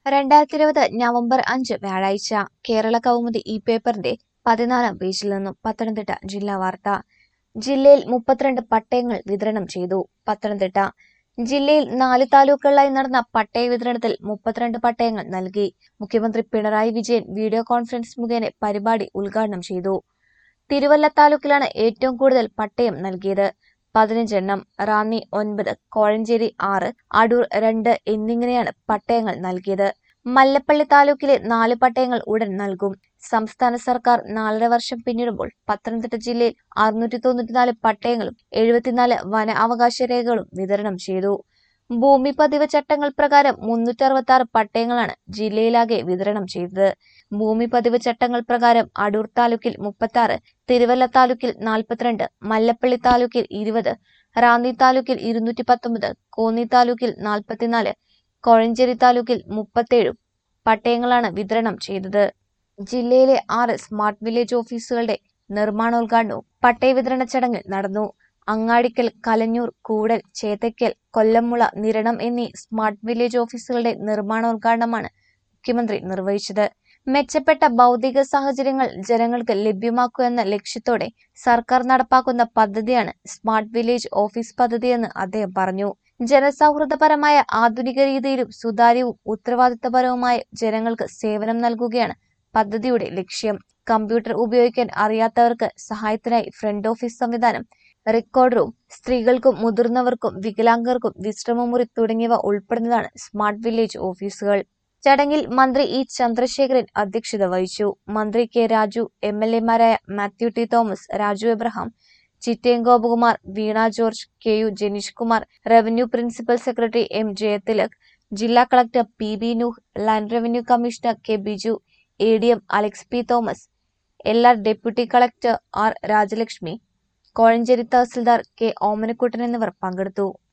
രണ്ടായിരത്തി ഇരുപത് നവംബർ അഞ്ച് വ്യാഴാഴ്ച കേരള കൗമുദി ഈ പേപ്പറിന്റെ പതിനാലാം പേജിൽ നിന്നും പത്തനംതിട്ട ജില്ലാ വാർത്ത ജില്ലയിൽ മുപ്പത്തിരണ്ട് പട്ടയങ്ങൾ വിതരണം ചെയ്തു പത്തനംതിട്ട ജില്ലയിൽ നാല് താലൂക്കുകളിലായി നടന്ന പട്ടയ വിതരണത്തിൽ മുപ്പത്തിരണ്ട് പട്ടയങ്ങൾ നൽകി മുഖ്യമന്ത്രി പിണറായി വിജയൻ വീഡിയോ കോൺഫറൻസ് മുഖേന പരിപാടി ഉദ്ഘാടനം ചെയ്തു തിരുവല്ല താലൂക്കിലാണ് ഏറ്റവും കൂടുതൽ പട്ടയം നൽകിയത് പതിനഞ്ചെണ്ണം റാന്നി ഒൻപത് കോഴഞ്ചേരി ആറ് അടൂർ രണ്ട് എന്നിങ്ങനെയാണ് പട്ടയങ്ങൾ നൽകിയത് മല്ലപ്പള്ളി താലൂക്കിലെ നാല് പട്ടയങ്ങൾ ഉടൻ നൽകും സംസ്ഥാന സർക്കാർ നാലര വർഷം പിന്നിടുമ്പോൾ പത്തനംതിട്ട ജില്ലയിൽ അറുന്നൂറ്റി തൊണ്ണൂറ്റിനാല് പട്ടയങ്ങളും എഴുപത്തിനാല് വന അവകാശ രേഖകളും വിതരണം ചെയ്തു ഭൂമി പതിവ് ചട്ടങ്ങൾ പ്രകാരം മുന്നൂറ്റി അറുപത്തി ആറ് പട്ടയങ്ങളാണ് ജില്ലയിലാകെ വിതരണം ചെയ്തത് ഭൂമി പതിവ് ചട്ടങ്ങൾ പ്രകാരം അടൂർ താലൂക്കിൽ മുപ്പത്തി ആറ് തിരുവല്ല താലൂക്കിൽ നാൽപ്പത്തിരണ്ട് മല്ലപ്പള്ളി താലൂക്കിൽ ഇരുപത് റാന്നി താലൂക്കിൽ ഇരുന്നൂറ്റി പത്തൊമ്പത് കോന്നി താലൂക്കിൽ നാൽപ്പത്തിനാല് കോഴഞ്ചേരി താലൂക്കിൽ മുപ്പത്തേഴും പട്ടയങ്ങളാണ് വിതരണം ചെയ്തത് ജില്ലയിലെ ആറ് സ്മാർട്ട് വില്ലേജ് ഓഫീസുകളുടെ നിർമ്മാണോദ്ഘാടനവും പട്ടയ വിതരണ ചടങ്ങിൽ നടന്നു അങ്ങാടിക്കൽ കലഞ്ഞൂർ കൂടൽ ചേതയ്ക്കൽ കൊല്ലമുള നിരണം എന്നീ സ്മാർട്ട് വില്ലേജ് ഓഫീസുകളുടെ നിർമ്മാണോദ്ഘാടനമാണ് മുഖ്യമന്ത്രി നിർവഹിച്ചത് മെച്ചപ്പെട്ട ഭൗതിക സാഹചര്യങ്ങൾ ജനങ്ങൾക്ക് ലഭ്യമാക്കുക എന്ന ലക്ഷ്യത്തോടെ സർക്കാർ നടപ്പാക്കുന്ന പദ്ധതിയാണ് സ്മാർട്ട് വില്ലേജ് ഓഫീസ് പദ്ധതിയെന്ന് അദ്ദേഹം പറഞ്ഞു ജനസൗഹൃദപരമായ ആധുനിക രീതിയിലും സുതാര്യവും ഉത്തരവാദിത്തപരവുമായ ജനങ്ങൾക്ക് സേവനം നൽകുകയാണ് പദ്ധതിയുടെ ലക്ഷ്യം കമ്പ്യൂട്ടർ ഉപയോഗിക്കാൻ അറിയാത്തവർക്ക് സഹായത്തിനായി ഫ്രണ്ട് ഓഫീസ് സംവിധാനം റെക്കോർഡ് റൂം സ്ത്രീകൾക്കും മുതിർന്നവർക്കും വികലാംഗർക്കും വിശ്രമമുറി തുടങ്ങിയവ ഉൾപ്പെടുന്നതാണ് സ്മാർട്ട് വില്ലേജ് ഓഫീസുകൾ ചടങ്ങിൽ മന്ത്രി ഇ ചന്ദ്രശേഖരൻ അധ്യക്ഷത വഹിച്ചു മന്ത്രി കെ രാജു എം എൽ എമാരായ Mathew T Thomas Raju Abraham Chittayam Gopakumar Veena George K U Janeesh Kumar revenue principal secretary M Jayathilak ജില്ലാ collector P B Nooh land revenue commissioner K Biju A D M Alex P Thomas L R deputy collector R Rajalakshmi Kozhencherry tahsildar K Omanakuttan എന്നിവർ പങ്കെടുത്തു